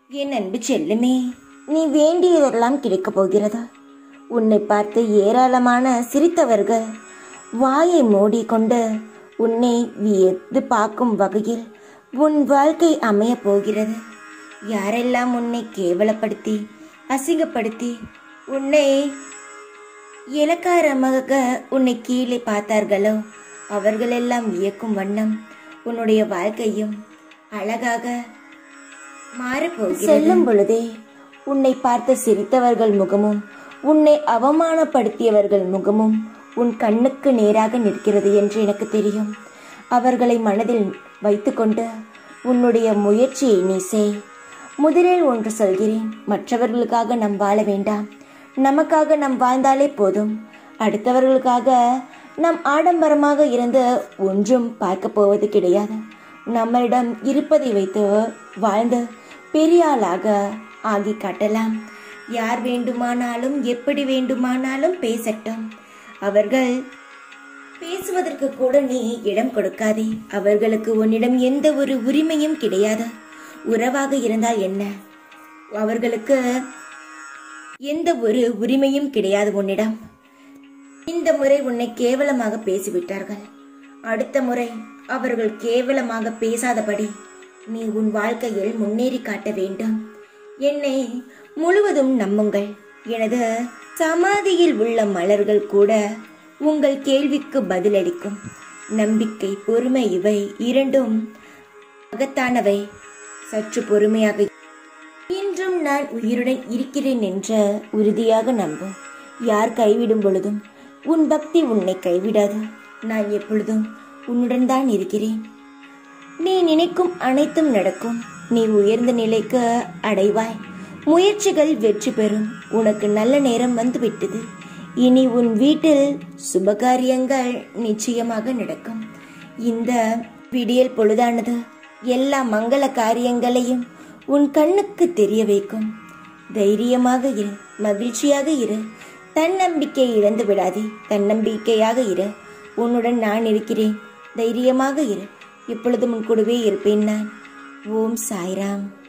என் அன்பு செல்லுமே நீ வேண்டியதெல்லாம் கிடைக்கப் போகிறது உன்னை பார்த்து ஏராளமான சிரித்தவர்கள் வாயை மூடிக்கொண்டு உன்னை வியந்து பார்க்கும் வகையில் உன் வாழ்க்கை அமையப் போகிறது யாரெல்லாம் உன்னை கேவலப்படுத்தி அசிங்கப்படுத்தி உன்னை இலக்காரமாக உன்னை கீழே பார்த்தார்களோ அவர்களெல்லாம் வியக்கும் வண்ணம் உன்னுடைய வாழ்க்கையும் அழகாக மாறப்போகிறது செல்லும் பொழுதே உன்னை பார்த்து சிரித்தவர்கள் முகமும் உன்னை அவமானப்படுத்தியவர்கள் முகமும் உன் கண்ணுக்கு நேராக நிற்கிறது என்று எனக்கு தெரியும் அவர்களை மனதில் வைத்துக்கொண்டு உன்னுடைய முயற்சியை நீ செய் முதலில் ஒன்று சொல்கிறேன் மற்றவர்களுக்காக நாம் வாழ வேண்டாம் நமக்காக நாம் வாழ்ந்தாலே போதும் அடுத்தவர்களுக்காக நாம் ஆடம்பரமாக இருந்து ஒன்றும் பார்க்க போவது கிடையாது நம்மளிடம் இருப்பதை வைத்து வாழ்ந்து பெரிய ஆளாக ஆகி காட்டலாம் யார் வேண்டுமானாலும் எப்படி வேண்டுமானாலும் பேசட்டும் அவர்கள் பேசுவதற்கு கூட நீ இடம் கொடுக்காதே அவர்களுக்கு உன்னிடம் எந்த ஒரு உரிமையும் கிடையாது உறவாக இருந்தால் என்ன அவர்களுக்கு எந்த ஒரு உரிமையும் கிடையாது உன்னிடம் இந்த முறை உன்னை கேவலமாக பேசிவிட்டார்கள் அடுத்த முறை அவர்கள் கேவலமாக பேசாதபடி நீ உன் வாழ்க்கையில் முன்னேறி காட்ட வேண்டும் என்னை முழுவதும் நம்புங்கள் எனது சமாதியில் உள்ள மலர்கள் கூட உங்கள் கேள்விக்கு பதிலளிக்கும் நம்பிக்கை பொறுமை இவை இரண்டும் மகத்தானவை சற்று பொறுமையாக இன்றும் நான் உயிருடன் இருக்கிறேன் என்ற உறுதியாக நம்பும் யார் கைவிடும் பொழுதும் உன் பக்தி உன்னை கைவிடாது நான் எப்பொழுதும் உன்னுடன் தான் இருக்கிறேன் நீ நினைக்கும் அனைத்தும் நடக்கும் நீ உயர்ந்த நிலைக்கு அடைவாய் முயற்சிகள் வெற்றி பெறும் உனக்கு நல்ல நேரம் வந்துவிட்டது இனி உன் வீட்டில் சுபகாரியங்கள் நிச்சயமாக நடக்கும் இந்த விடியல் பொழுதானது எல்லா மங்கள காரியங்களையும் உன் கண்ணுக்கு தெரிய வைக்கும் தைரியமாக இரு மகிழ்ச்சியாக இரு தன்னம்பிக்கை இழந்து விடாதே தன்னம்பிக்கையாக இரு உன்னுடன் நான் இருக்கிறேன் தைரியமாக இரு எப்பொழுதும் உன் கூடவே இருப்பேன் நான் ஓம் சாய்ராம்